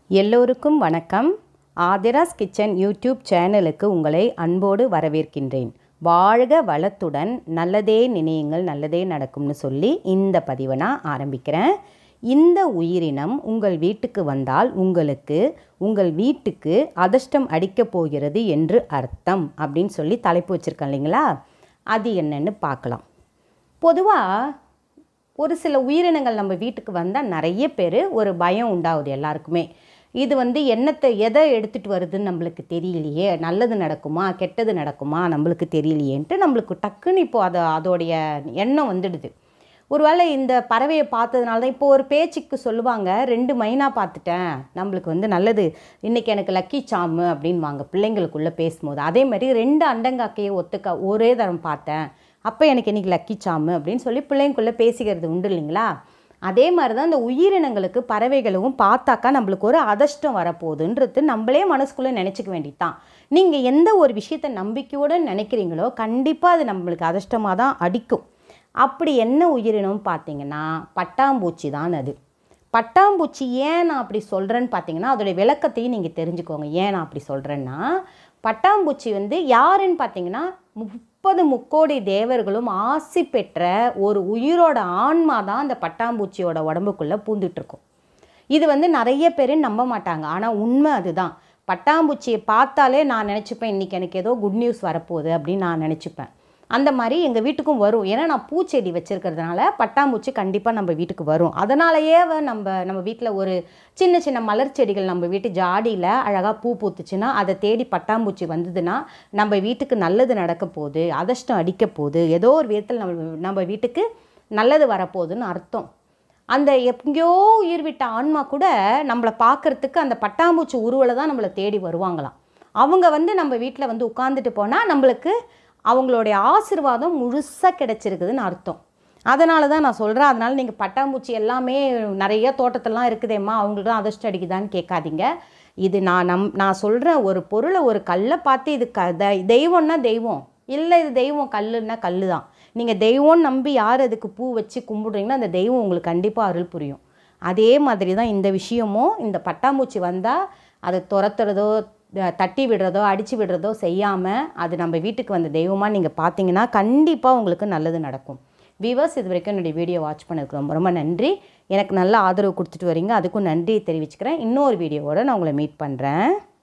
எல்லோருக்கும் வணக்கம் Aadhira's kitchen YouTube சேனலுக்கு உங்களை அன்போடு வரவேற்கின்றேன் வாழ்க வளத்துடன் நல்லதே நினையுங்கள் நல்லதே நடக்கும்னு சொல்லி இந்த பதிவை நான் ஆரம்பிக்கிறேன் இந்த உயிரினம் உங்கள் வீட்டுக்கு வந்தால் உங்களுக்கு உங்கள் வீட்டுக்கு அதிர்ஷ்டம் அடிக்கப் போகிறது என்று அர்த்தம் அப்படின்னு சொல்லி தலைப்பு வச்சுருக்கேன் இல்லைங்களா அது என்னன்னு பார்க்கலாம் பொதுவாக ஒரு சில உயிரினங்கள் நம்ம வீட்டுக்கு வந்தால் நிறைய பேர் ஒரு பயம் உண்டாகுது எல்லாருக்குமே இது வந்து என்னத்தை எதை எடுத்துகிட்டு வருதுன்னு நம்மளுக்கு தெரியலையே நல்லது நடக்குமா கெட்டது நடக்குமா நம்மளுக்கு தெரியலையேன்ட்டு நம்மளுக்கு டக்குன்னு இப்போ அதை அதோடைய எண்ணம் வந்துடுது ஒருவேளை இந்த பறவையை பார்த்ததுனால தான் இப்போ ஒரு பேச்சுக்கு சொல்லுவாங்க ரெண்டு மைனா பார்த்துட்டேன் நம்மளுக்கு வந்து நல்லது இன்றைக்கி எனக்கு லக்கி சாமு அப்படின்வாங்க பிள்ளைங்களுக்குள்ளே பேசும்போது அதே மாதிரி ரெண்டு அண்டங்காக்கையை ஒத்துக்க ஒரே தரம் பார்த்தேன் அப்போ எனக்கு இன்றைக்கி லக்கி சாமு அப்படின்னு சொல்லி பிள்ளைங்களுக்குள்ளே பேசிக்கிறது உண்டு இல்லைங்களா அதே மாதிரி தான் இந்த உயிரினங்களுக்கு பறவைகளும் பார்த்தாக்கா நம்மளுக்கு ஒரு அதிர்ஷ்டம் வரப்போகுதுன்றது நம்மளே மனசுக்குள்ளே நினச்சிக்க வேண்டியதுதான் நீங்கள் எந்த ஒரு விஷயத்தை நம்பிக்கையோடு நினைக்கிறீங்களோ கண்டிப்பாக அது நம்மளுக்கு அதிர்ஷ்டமாக தான் அடிக்கும் அப்படி என்ன உயிரினம் பார்த்தீங்கன்னா பட்டாம்பூச்சி தான் அது பட்டாம்பூச்சி ஏன் நான் அப்படி சொல்கிறேன்னு பார்த்தீங்கன்னா அதோடைய விளக்கத்தையும் நீங்கள் தெரிஞ்சுக்கோங்க ஏன் நான் அப்படி சொல்கிறேன்னா பட்டாம்பூச்சி வந்து யாருன்னு பார்த்தீங்கன்னா முப்பது முக்கோடி தேவர்களும் ஆசி பெற்ற ஒரு உயிரோட ஆன்மா தான் அந்த பட்டாம்பூச்சியோட உடம்புக்குள்ளே பூந்துட்டுருக்கும் இது வந்து நிறைய பேர் நம்ப மாட்டாங்க ஆனால் உண்மை அதுதான் பட்டாம்பூச்சியை பார்த்தாலே நான் நினச்சிப்பேன் இன்றைக்கி எனக்கு ஏதோ குட் நியூஸ் வரப்போகுது அப்படின்னு நான் நினச்சிப்பேன் அந்த மாதிரி எங்கள் வீட்டுக்கும் வரும் ஏன்னா நான் பூச்செடி வச்சுருக்கிறதுனால பட்டாம்பூச்சி கண்டிப்பாக நம்ம வீட்டுக்கு வரும் அதனாலயே நம்ம நம்ம வீட்டில் ஒரு சின்ன சின்ன மலர் செடிகள் நம்ம வீட்டு ஜாடியில் அழகாக பூ பூத்துச்சுன்னா அதை தேடி பட்டாம்பூச்சி வந்ததுன்னா நம்ம வீட்டுக்கு நல்லது நடக்க போகுது அதிர்ஷ்டம் அடிக்க போகுது ஏதோ ஒரு விதத்தில் நம்ம நம்ம வீட்டுக்கு நல்லது வரப்போகுதுன்னு அர்த்தம் அந்த எங்கேயோ உயிர் விட்ட ஆன்மா கூட நம்மளை பார்க்குறதுக்கு அந்த பட்டாம்பூச்சி உருவலை தான் நம்மளை தேடி வருவாங்களாம் அவங்க வந்து நம்ம வீட்டில் வந்து உட்காந்துட்டு போனால் நம்மளுக்கு அவங்களுடைய ஆசிர்வாதம் முழுசாக கிடச்சிருக்குதுன்னு அர்த்தம் அதனால தான் நான் சொல்கிறேன் அதனால் நீங்கள் பட்டாம்பூச்சி எல்லாமே நிறைய தோட்டத்திலலாம் இருக்குதேம்மா அவங்களுக்கு தான் அதிர்ஷ்டம் அடிக்குதான்னு கேட்காதீங்க இது நான் நம் நான் சொல்கிறேன் ஒரு பொருளை ஒரு கல்லை பார்த்து இது க த- தெய்வம்னா தெய்வம் இல்லை இது தெய்வம் கல்லுன்னா கல் தான் நீங்கள் தெய்வம்னு நம்பி யார் அதுக்கு பூ வச்சு கும்பிடுறீங்களோ அந்த தெய்வம் உங்களுக்கு கண்டிப்பாக அருள் புரியும் அதே மாதிரி தான் இந்த விஷயமும் இந்த பட்டாம்பூச்சி வந்தால் அதை துரத்துறதோ த- தட்டி விடுறதோ அடித்து விடுறதோ செய்யாமல் அது நம்ம வீட்டுக்கு வந்த தெய்வமாக நீங்கள் பார்த்தீங்கன்னா கண்டிப்பாக உங்களுக்கு நல்லது நடக்கும் வியூவர்ஸ் இது வரைக்கும் என்னுடைய வீடியோ வாட்ச் பண்ணதுக்கு ரொம்ப ரொம்ப நன்றி எனக்கு நல்ல ஆதரவு கொடுத்துட்டு வரீங்க அதுக்கும் நன்றி தெரிவிச்சுக்கிறேன் இன்னொரு வீடியோவோட நான் உங்களை மீட் பண்ணுறேன்